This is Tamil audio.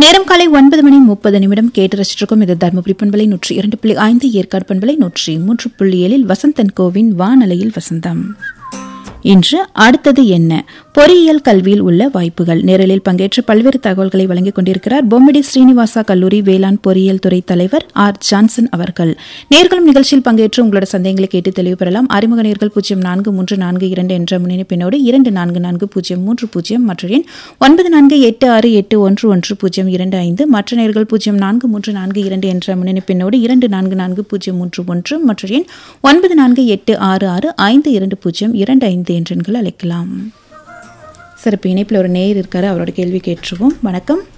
நேரம் காலை ஒன்பது மணி முப்பது நிமிடம் கேட்டு ரசிச்சிருக்கும் இது தருமபுரி பண்பலை நூற்றி இரண்டு புள்ளி ஐந்து ஏற்காடு பண்பலை நூற்றி மூன்று புள்ளி ஏழில் வசந்தன் கோவின் வானலையில் வசந்தம் இன்று அடுத்தது என்ன பொறியியல் கல்வியில் உள்ள வாய்ப்புகள் நேரலில் பங்கேற்று பல்வேறு தகவல்களை வழங்கிக் கொண்டிருக்கிறார் பொம்மிடி ஸ்ரீனிவாசா கல்லூரி வேளாண் பொறியியல் துறை தலைவர் ஆர் ஜான்சன் அவர்கள் நேர்களும் நிகழ்ச்சியில் பங்கேற்று உங்களோட சந்தேகங்களை கேட்டு தெளிவு பெறலாம் அறிமுக நேர்கள் பூஜ்ஜியம் நான்கு மூன்று நான்கு இரண்டு என்ற முன்னிணைப்பினோடு இரண்டு நான்கு நான்கு பூஜ்ஜியம் மூன்று பூஜ்ஜியம் மற்ற எண் ஒன்பது நான்கு எட்டு ஆறு எட்டு ஒன்று ஒன்று பூஜ்ஜியம் இரண்டு ஐந்து மற்ற நேர்கள் பூஜ்ஜியம் நான்கு மூன்று நான்கு இரண்டு என்ற முன்னிணைப்பினோடு இரண்டு நான்கு நான்கு பூஜ்ஜியம் மூன்று ஒன்று மற்ற எண் ஒன்பது நான்கு எட்டு ஆறு ஆறு ஐந்து இரண்டு பூஜ்ஜியம் இரண்டு ஐந்து என்ற எண்கள் அழைக்கலாம் சிறப்பு இணைப்பில் ஒரு நேயர் இருக்காரு அவரோட கேள்வி கேட்டுருவோம் வணக்கம்